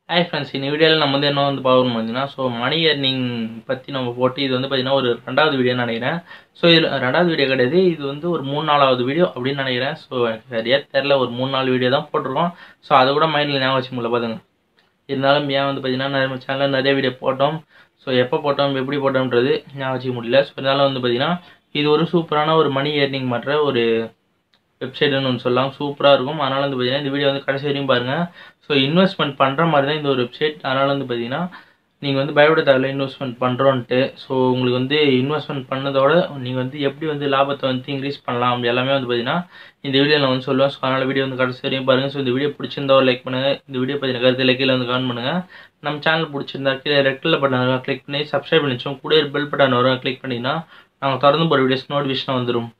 hi friends இந்த வீடியோவில் நம்ம வந்து என்ன வந்து பார்க்கணும் பார்த்தீங்கன்னா ஸோ மணி ஏர்னிங் பற்றி நம்ம போட்டு இது வந்து பார்த்தீங்கன்னா ஒரு ரெண்டாவது வீடியோ நினைக்கிறேன் ஸோ இதில் ரெண்டாவது வீடியோ கிடையாது இது வந்து ஒரு மூணு நாலாவது வீடியோ அப்படின்னு நினைக்கிறேன் ஸோ எனக்கு சரியாக தெரில ஒரு மூணு நாலு வீடியோ தான் போட்டிருக்கோம் ஸோ அதை கூட மைண்டில் ஞாபகம் வச்சு முடியல பாருங்க இருந்தாலும் ஏன் வந்து பார்த்தீங்கன்னா நம்ம சேனலில் நிறைய வீடியோ போட்டோம் ஸோ எப்போ போட்டோம் எப்படி போட்டோம்ன்றது ஞாபகம் வச்சுக்க முடியல ஸோ இருந்தாலும் வந்து பார்த்தீங்கன்னா இது ஒரு சூப்பரான ஒரு மணி ஏர்னிங் மற்ற ஒரு வெப்சைட்டுன்னு ஒன்று சொல்லலாம் சூப்பராக இருக்கும் அதனால் வந்து பார்த்தீங்கன்னா இந்த வீடியோ வந்து கடைசி வரையும் பாருங்கள் ஸோ இன்வெஸ்ட்மெண்ட் பண்ணுற மாதிரி தான் இந்த ஒரு வெப்சைட் அதனால் வந்து பார்த்தீங்கன்னா நீங்கள் வந்து பயப்பட தேவையில்ல இன்வெஸ்ட்மெண்ட் பண்ணுறோன்ட்டு ஸோ உங்களுக்கு வந்து இன்வெஸ்ட்மெண்ட் பண்ணதோட நீங்கள் வந்து எப்படி வந்து லாபத்தை வந்து இன்க்ரீஸ் பண்ணலாம் அப்படி எல்லாமே வந்து பார்த்தீங்கன்னா இந்த வீடியோ நான் வந்து சொல்லுவேன் ஸோ அதனால் வீடியோ வந்து கடைசி வரையும் பாருங்கள் ஸோ இந்த வீடியோ பிடிச்சிருந்தா ஒரு லைக் பண்ணுங்கள் இந்த வீடியோ பற்றின கருத்தில் கீழே வந்து கமெண்ட் பண்ணுங்கள் நம்ம சேனல் பிடிச்சிருந்தா கீழே ரெட்டில் பட்டன் கிளிக் பண்ணி சப்ஸ்கிரைப் பண்ணி வச்சோம் கூட பெல் பட்டன் வரும் கிளிக் பண்ணிங்கன்னா நாங்கள் தொடர்ந்து போகிற வீடியோஸ் நோட்டிஃபிகேஷன் வந்துடும்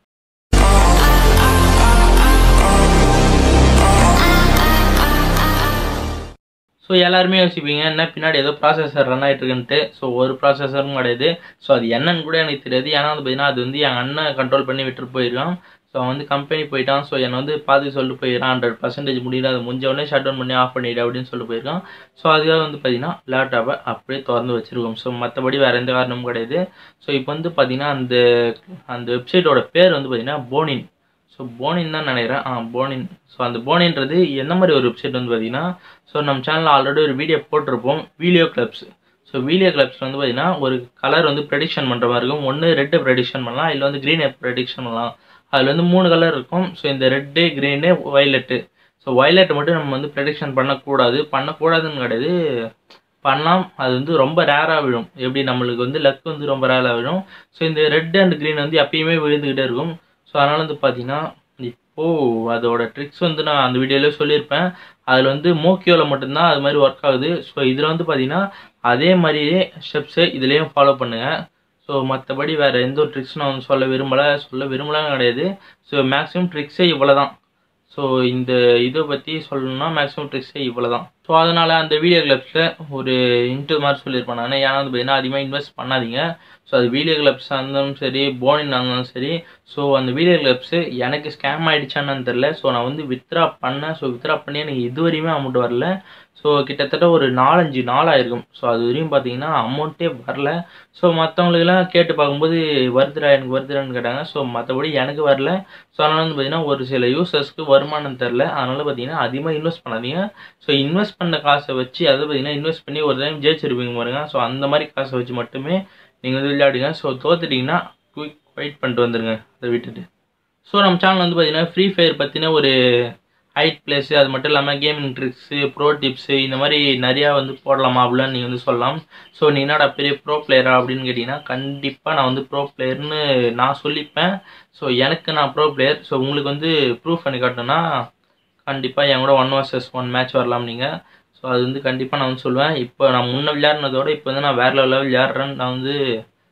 ஸோ எல்லாருமே யோசிப்பீங்க என்ன பின்னாடி ஏதோ ப்ராசஸர் ரன் ஆகிட்டு இருக்குன்ட்டு ஸோ ஒரு ப்ராசஸரும் கிடையாது ஸோ அது என்னன்னு கூட எனக்கு தெரியாது ஏன்னா வந்து பார்த்தீங்கன்னா அது வந்து என் அண்ணன் கண்ட்ரோல் பண்ணி விட்டுட்டு போயிருக்கான் ஸோ அவன் வந்து கம்பெனி போயிட்டான் ஸோ என்னை வந்து பார்த்து சொல்லிட்டு போயிடறான் ஹண்ட்ரட் பர்சன்டேஜ் முடியல அது முடிஞ்ச உடனே ஷட் டவுன் பண்ணி ஆஃப் பண்ணிடு அப்படின்னு சொல்லிட்டு போயிருக்கான் ஸோ அதுக்காக வந்து பார்த்தீங்கன்னா லேப்டாப்பை அப்படியே திறந்து வச்சிருக்கோம் ஸோ மற்றபடி வேறு எந்த காரணமும் கிடையாது ஸோ இப்போ வந்து பார்த்தீங்கன்னா அந்த அந்த வெப்சைட்டோட பேர் வந்து பார்த்தீங்கன்னா போனின் ஸோ போனின் தான் நினைக்கிறேன் ஆ போனின் ஸோ அந்த போனின்றது எந்த மாதிரி ஒரு வெப்சைட் வந்து பார்த்தீங்கன்னா ஸோ நம்ம சேனலில் ஆல்ரெடி ஒரு வீடியோ போட்டிருப்போம் video clubs so video clubs வந்து பார்த்தீங்கன்னா ஒரு கலர் வந்து ப்ரெடிக்ஷன் பண்ணுற மாதிரி இருக்கும் ஒன்று ரெட்டு ப்ரெடிக்ஷன் பண்ணலாம் இல்லை வந்து க்ரீன் ப்ரெடிக்ஷன் பண்ணலாம் அதில் வந்து மூணு கலர் இருக்கும் ஸோ இந்த red green violet so violet மட்டும் நம்ம வந்து ப்ரெடிக்ஷன் பண்ணக்கூடாது பண்ணக்கூடாதுன்னு கிடையாது பண்ணலாம் அது வந்து ரொம்ப ரேராக விழும் எப்படி நம்மளுக்கு வந்து லக் வந்து ரொம்ப ரேராக விழும் ஸோ இந்த ரெட் அண்ட் க்ரீன் வந்து எப்பயுமே விழுந்துக்கிட்டே இருக்கும் ஸோ அதனால் வந்து பார்த்தீங்கன்னா இப்போது அதோட ட்ரிக்ஸ் வந்து நான் அந்த வீடியோவில் சொல்லியிருப்பேன் அதில் வந்து மோக்கியோவில் மட்டும்தான் அது மாதிரி ஒர்க் ஆகுது ஸோ இதில் வந்து பார்த்தீங்கன்னா அதே மாதிரியே ஸ்டெப்ஸு இதுலேயும் ஃபாலோ பண்ணுங்கள் ஸோ மற்றபடி வேறு எந்த ஒரு ட்ரிக்ஸும் நான் வந்து சொல்ல விரும்பலை சொல்ல விரும்பலாம் கிடையாது ஸோ மேக்ஸிமம் ட்ரிக்ஸே இவ்வளோ தான் ஸோ இந்த இதை பற்றி சொல்லணும்னா மேக்ஸிமம் ட்ரிக்ஸே இவ்வளோ தான் ஸோ அதனால் அந்த வீடியோ கிளப்ஸில் ஒரு இன்ட்டு மாதிரி சொல்லியிருப்பேன் நான் ஏன்னா வந்து பார்த்தீங்கன்னா அதிகமாக இன்வெஸ்ட் பண்ணாதீங்க ஸோ அது வீடியோ கிளப்ஸாக இருந்தாலும் சரி போனின் இருந்தாலும் சரி ஸோ அந்த வீடியோ கிளப்ஸு எனக்கு ஸ்கேம் ஆகிடுச்சான்னு தெரில ஸோ நான் வந்து வித்ரா பண்ணேன் ஸோ வித்ரா பண்ணி எனக்கு இது வரையுமே அமௌண்ட் வரல ஸோ கிட்டத்தட்ட ஒரு நாலஞ்சு நாள் ஆயிருக்கும் ஸோ அது வரையும் பார்த்தீங்கன்னா அமௌண்ட்டே வரல ஸோ மற்றவங்களுக்கெல்லாம் கேட்டு பார்க்கும்போது வருதுடா எனக்கு வருதுடான்னு கேட்டாங்க ஸோ மற்றபடி எனக்கு வரல ஸோ அதனால் வந்து பார்த்தீங்கன்னா ஒரு சில யூசர்ஸ்க்கு வருமானம் தெரில அதனால் பார்த்தீங்கன்னா அதிகமாக இன்வெஸ்ட் பண்ணாதீங்க ஸோ இன்வெஸ்ட் பண்ண காசை வச்சு அதை பார்த்தீங்கன்னா இன்வெஸ்ட் பண்ணி ஒரு டைம் ஜெயிச்சிருப்பீங்க பாருங்க ஸோ அந்த மாதிரி காசை வச்சு மட்டுமே நீங்கள் வந்து விளையாடுங்க ஸோ தோத்துட்டிங்கன்னா குயிக் வெயிட் பண்ணிட்டு வந்துடுங்க அதை விட்டுட்டு ஸோ நம்ம சேனல் வந்து பார்த்தீங்கன்னா ஃப்ரீ ஃபயர் பற்றின ஒரு ஹைட் பிளேஸு அது மட்டும் இல்லாமல் கேமிங் ட்ரிக்ஸு ப்ரோ டிப்ஸு இந்த மாதிரி நிறையா வந்து போடலாமா அப்படின்னு நீங்கள் வந்து சொல்லலாம் ஸோ நீ என்னடா பெரிய ப்ரோ பிளேயரா அப்படின்னு கேட்டிங்கன்னா கண்டிப்பாக நான் வந்து ப்ரோ பிளேயர்னு நான் சொல்லிப்பேன் ஸோ எனக்கு நான் ப்ரோ பிளேயர் ஸோ உங்களுக்கு வந்து ப்ரூஃப் பண்ணி காட்டணும்னா கண்டிப்பாக என் கூட ஒன் வர்சஸ் ஒன் மேட்ச் வரலாம் நீங்கள் ஸோ அது வந்து கண்டிப்பாக நான் வந்து சொல்லுவேன் இப்போ நான் முன்ன விளையாடினதோட இப்போ வந்து நான் வேறு லெவலில் விளையாடுறேன்னு நான் வந்து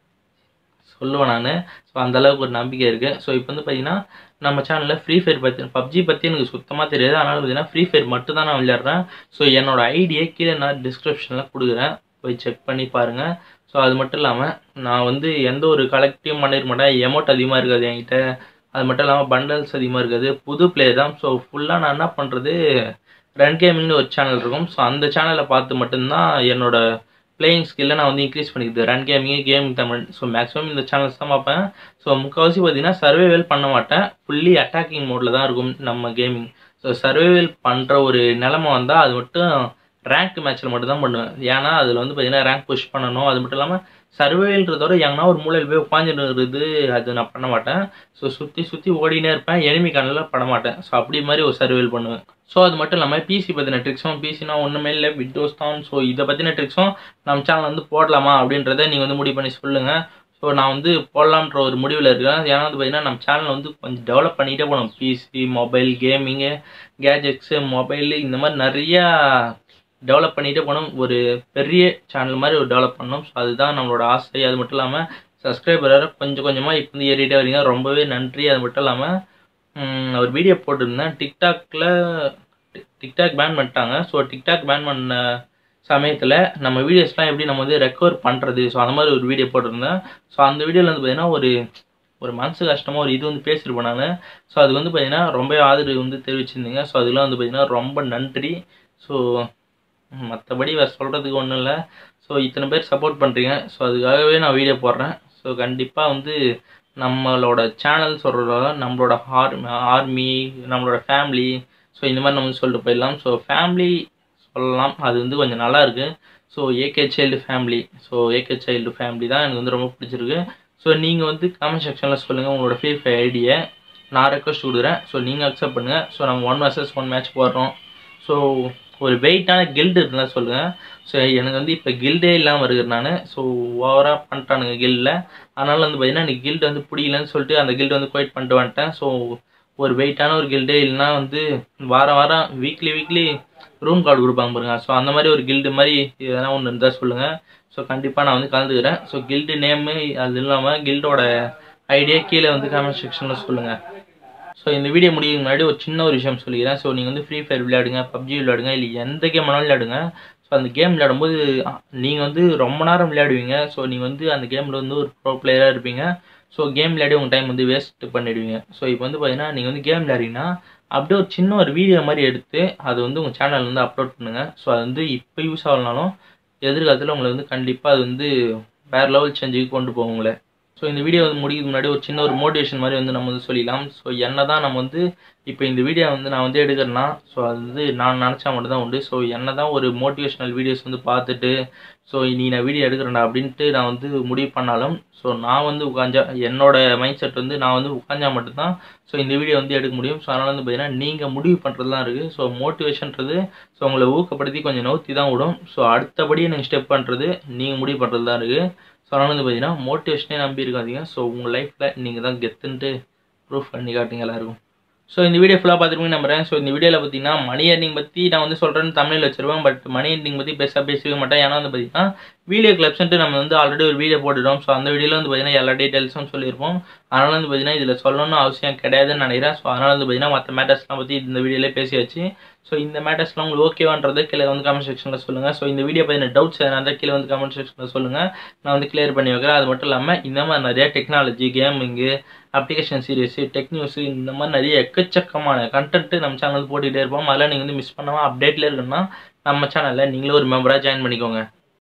சொல்லுவேன் நான் ஸோ அந்தளவுக்கு ஒரு நம்பிக்கை இருக்குது ஸோ இப்போ வந்து பார்த்தீங்கன்னா நம்ம சேனலில் ஃப்ரீ ஃபயர் பற்றி பப்ஜி பற்றி எனக்கு சுத்தமாக தெரியாது அதனால் பார்த்தீங்கன்னா ஃப்ரீ ஃபயர் மட்டும் தான் நான் விளையாடுறேன் ஸோ என்னோட ஐடியை கீழே நான் டிஸ்கிரிப்ஷனில் கொடுக்குறேன் போய் செக் பண்ணி பாருங்கள் ஸோ அது மட்டும் இல்லாமல் நான் வந்து எந்த ஒரு கலெக்டிவ் பண்ணிருக்க மாட்டேன் எமௌண்ட் அதிகமாக இருக்காது என்கிட்ட அது மட்டும் இல்லாமல் பண்டல்ஸ் அதிகமாக இருக்காது புது பிளேயர் தான் ஸோ ஃபுல்லாக நான் என்ன பண்ணுறது ரன் கேமிங்னு ஒரு சேனல் இருக்கும் ஸோ அந்த சேனலை பார்த்து மட்டும்தான் என்னோட பிளேயிங் ஸ்கில்லை நான் வந்து இன்க்ரீஸ் பண்ணிக்கிது run gaming gaming Tamil so maximum இந்த சேனல்ஸ் தான் பார்ப்பேன் ஸோ முக்கால்வாசி பார்த்தீங்கன்னா சர்வைவல் பண்ண மாட்டேன் ஃபுல்லி அட்டாக்கிங் மோடில் தான் இருக்கும் நம்ம கேமிங் ஸோ சர்வைவல் பண்ணுற ஒரு நிலமை வந்தால் அது மட்டும் ரேங்க் மேட்ச்சில் மட்டும் தான் பண்ணுவேன் ஏன்னா அதில் வந்து பார்த்தீங்கன்னா ரேங்க் புஷ் பண்ணணும் அது மட்டும் இல்லாமல் சர்வைவல்ன்றதோட எங்கன்னா ஒரு மூலையில் போய் உட்காந்துருக்கிறது அது நான் பண்ண மாட்டேன் ஸோ சுற்றி சுற்றி ஓடினே இருப்பேன் எனிமி கண்ணில் பட மாட்டேன் ஸோ அப்படி மாதிரி ஒரு சர்வைவல் பண்ணுவேன் ஸோ அது மட்டும் இல்லாமல் பிசி பற்றின ட்ரிக்ஸும் பிசினா ஒன்றுமே இல்லை விண்டோஸ் தான் ஸோ இதை பற்றின ட்ரிக்ஸும் நம்ம சேனல் வந்து போடலாமா அப்படின்றத நீங்கள் வந்து முடிவு பண்ணி சொல்லுங்கள் ஸோ நான் வந்து போடலான்ற ஒரு முடிவில் இருக்கேன் ஏன்னா வந்து பார்த்தீங்கன்னா நம்ம சேனல் வந்து கொஞ்சம் டெவலப் பண்ணிகிட்டே போகணும் பிசி மொபைல் கேமிங்கு கேஜெட்ஸு மொபைலு இந்த மாதிரி நிறையா டெவலப் பண்ணிகிட்டே போகணும் ஒரு பெரிய சேனல் மாதிரி ஒரு டெவலப் பண்ணணும் ஸோ அதுதான் நம்மளோட ஆசை அது மட்டும் இல்லாமல் சப்ஸ்கிரைபர் கொஞ்சம் கொஞ்சமாக இப்போ வந்து ஏறிட்டே வரீங்க ரொம்பவே நன்றி அது மட்டும் இல்லாமல் ஒரு வீடியோ போட்டிருந்தேன் டிக்டாக்ல டிக்டாக் பேன் பண்ணிட்டாங்க ஸோ டிக்டாக் பேன் பண்ண சமயத்தில் நம்ம வீடியோஸ்லாம் எப்படி நம்ம வந்து ரெக்கவர் பண்ணுறது ஸோ அந்த மாதிரி ஒரு வீடியோ போட்டிருந்தேன் ஸோ அந்த வீடியோவில் வந்து பார்த்தீங்கன்னா ஒரு ஒரு மனசு கஷ்டமாக ஒரு இது வந்து பேசியிருப்பேன் நான் ஸோ அது வந்து பார்த்தீங்கன்னா ரொம்ப ஆதரவு வந்து தெரிவிச்சிருந்தீங்க ஸோ அதெல்லாம் வந்து பார்த்தீங்கன்னா ரொம்ப நன்றி ஸோ மற்றபடி வேறு சொல்கிறதுக்கு ஒன்றும் இல்லை ஸோ இத்தனை பேர் சப்போர்ட் பண்ணுறீங்க ஸோ அதுக்காகவே நான் வீடியோ போடுறேன் ஸோ கண்டிப்பாக வந்து நம்மளோட சேனல் சொல்கிறதால நம்மளோட ஆர்மி ஆர்மி நம்மளோட ஃபேமிலி ஸோ இந்த மாதிரி நம்ம வந்து சொல்லிட்டு போயிடலாம் ஸோ ஃபேமிலி சொல்லலாம் அது வந்து கொஞ்சம் நல்லா இருக்குது so AK child family so AK child family தான் எனக்கு வந்து ரொம்ப பிடிச்சிருக்கு ஸோ நீங்கள் வந்து கமெண்ட் செக்ஷனில் சொல்லுங்கள் உங்களோட ஃப்ரீ ஃபயர் ஐடியை நான் ரெக்வஸ்ட் கொடுக்குறேன் ஸோ நீங்கள் அக்செப்ட் பண்ணுங்கள் ஸோ நம்ம ஒன் வர்சஸ் ஒன் மேட்ச் போடுறோம் ஸோ ஒரு வெயிட்டான கில்டு இருக்குன்னா சொல்லுங்கள் ஸோ எனக்கு வந்து இப்போ கில்டே இல்லாமல் இருக்கிறேன் நான் ஸோ ஓவராக பண்ணிட்டானுங்க கில்டில் அதனால் வந்து பார்த்தீங்கன்னா எனக்கு கில்டு வந்து பிடிக்கலன்னு சொல்லிட்டு அந்த கில்டு வந்து குவைட் பண்ணிட்டு வந்துட்டேன் ஸோ ஒரு வெயிட்டான ஒரு கில்டே இல்லைன்னா வந்து வாரம் வாரம் வீக்லி வீக்லி ரூம் கார்டு கொடுப்பாங்க பாருங்க ஸோ அந்த மாதிரி ஒரு கில்டு மாதிரி எதனா ஒன்று இருந்தால் சொல்லுங்கள் ஸோ கண்டிப்பாக நான் வந்து கலந்துக்கிறேன் ஸோ கில்டு நேமு அது இல்லாமல் கில்டோட ஐடியா கீழே வந்து கமெண்ட் செக்ஷனில் சொல்லுங்கள் ஸோ இந்த வீடியோ முடியும் முன்னாடி ஒரு சின்ன ஒரு விஷயம் சொல்லிக்கிறேன் ஸோ நீங்கள் வந்து ஃப்ரீ ஃபயர் விளையாடுங்க பப்ஜி விளையாடுங்க இல்லை எந்த கேம் வேணாலும் விளையாடுங்க ஸோ அந்த கேம் விளையாடும்போது நீங்கள் வந்து ரொம்ப நேரம் விளையாடுவீங்க ஸோ நீங்கள் வந்து அந்த கேமில் வந்து ஒரு ப்ரோ பிளேயராக இருப்பீங்க ஸோ கேம் விளையாடி உங்கள் டைம் வந்து வேஸ்ட் பண்ணிடுவீங்க ஸோ இப்போ வந்து பார்த்தீங்கன்னா நீங்கள் வந்து கேம் விளையாடிங்கன்னா அப்படியே ஒரு சின்ன ஒரு வீடியோ மாதிரி எடுத்து அது வந்து உங்கள் சேனலில் வந்து அப்லோட் பண்ணுங்கள் ஸோ அது வந்து இப்போ யூஸ் ஆகலனாலும் எதிர்காலத்தில் உங்களை வந்து கண்டிப்பாக அது வந்து வேறு லெவல் சேஞ்சுக்கு கொண்டு போகும் உங்களை ஸோ இந்த வீடியோ வந்து முடிக்கிறதுக்கு முன்னாடி ஒரு சின்ன ஒரு மோட்டிவேஷன் மாதிரி வந்து நம்ம வந்து சொல்லிடலாம் ஸோ என்ன தான் நம்ம வந்து இப்போ இந்த வீடியோ வந்து நான் வந்து எடுக்கிறேன்னா ஸோ அது வந்து நான் நினச்சா மட்டும் தான் உண்டு ஸோ என்ன தான் ஒரு மோட்டிவேஷனல் வீடியோஸ் வந்து பார்த்துட்டு ஸோ நீ நான் வீடியோ எடுக்கிறேன்டா அப்படின்ட்டு நான் வந்து முடிவு பண்ணாலும் ஸோ நான் வந்து உட்காந்தா என்னோட மைண்ட் செட் வந்து நான் வந்து உட்காந்தா மட்டும்தான் ஸோ இந்த வீடியோ வந்து எடுக்க முடியும் ஸோ அதனால் வந்து பார்த்தீங்கன்னா நீங்கள் முடிவு பண்ணுறது தான் இருக்குது ஸோ மோட்டிவேஷன்றது ஸோ உங்களை ஊக்கப்படுத்தி கொஞ்சம் நோத்தி தான் விடும் ஸோ அடுத்தபடி எனக்கு ஸ்டெப் பண்ணுறது நீங்கள் முடிவு பண்ணுறது தான் இருக்குது ஸோ அதனால் வந்து பார்த்தீங்கன்னா மோட்டிவேஷனே நம்பி இருக்காதீங்க ஸோ உங்கள் லைஃப்பில் நீங்கள் தான் கெத்துன்ட்டு ப்ரூஃப் பண்ணி காட்டுங்க எல்லாருக்கும் ஸோ இந்த வீடியோ ஃபுல்லாக பார்த்துருப்பீங்க நம்புறேன் ஸோ இந்த வீடியோவில் பார்த்தீங்கன்னா மணி ஏர்னிங் பற்றி நான் வந்து சொல்கிறேன்னு தமிழில் வச்சிருவேன் பட் மணி ஏர்னிங் பற்றி பெருசாக பேசவே மாட்டேன் ஏன்னா வந்து பார்த்தீங்கன்னா வீடியோ கிளப்ஸ்ன்ட்டு நம்ம வந்து ஆல்ரெடி ஒரு வீடியோ போட்டுட்டோம் ஸோ அந்த வீடியோவில் வந்து பார்த்தீங்கன்னா எல்லா டீட்டெயில்ஸும் சொல்லியிருப்போம் அதனால் வந்து பார்த்தீங்கன்னா இதில் சொல்லணும்னு அவசியம் கிடையாதுன்னு நினைக்கிறேன் ஸோ அதனால் வந்து பார்த்தீங்கன்னா மற்ற மேட்டர்ஸ்லாம் பற்றி இந்த வீடியோலேயே பேசியாச்சு ஸோ இந்த மேட்டர்ஸ்லாம் உங்களுக்கு ஓகேவான்றது கீழே வந்து கமெண்ட் செக்ஷனில் சொல்லுங்கள் ஸோ இந்த வீடியோ பற்றின டவுட்ஸ் எதனா இருந்தால் கீழே வந்து கமெண்ட் செக்ஷனில் சொல்லுங்கள் நான் வந்து கிளியர் பண்ணி வைக்கிறேன் அது மட்டும் இல்லாமல் இந்த மாதிரி நிறைய technology gaming application serious tech news இந்த மாதிரி நிறைய எக்கச்சக்கமான கண்டென்ட்டு நம்ம சேனல் போட்டுகிட்டே இருப்போம் அதெல்லாம் நீங்கள் வந்து மிஸ் பண்ணாமல் அப்டேட்டில் இருக்குன்னா நம்ம சேனலில் நீங்களும் ஒரு மெம்பராக ஜாயின் பண்ணிக்கோங்க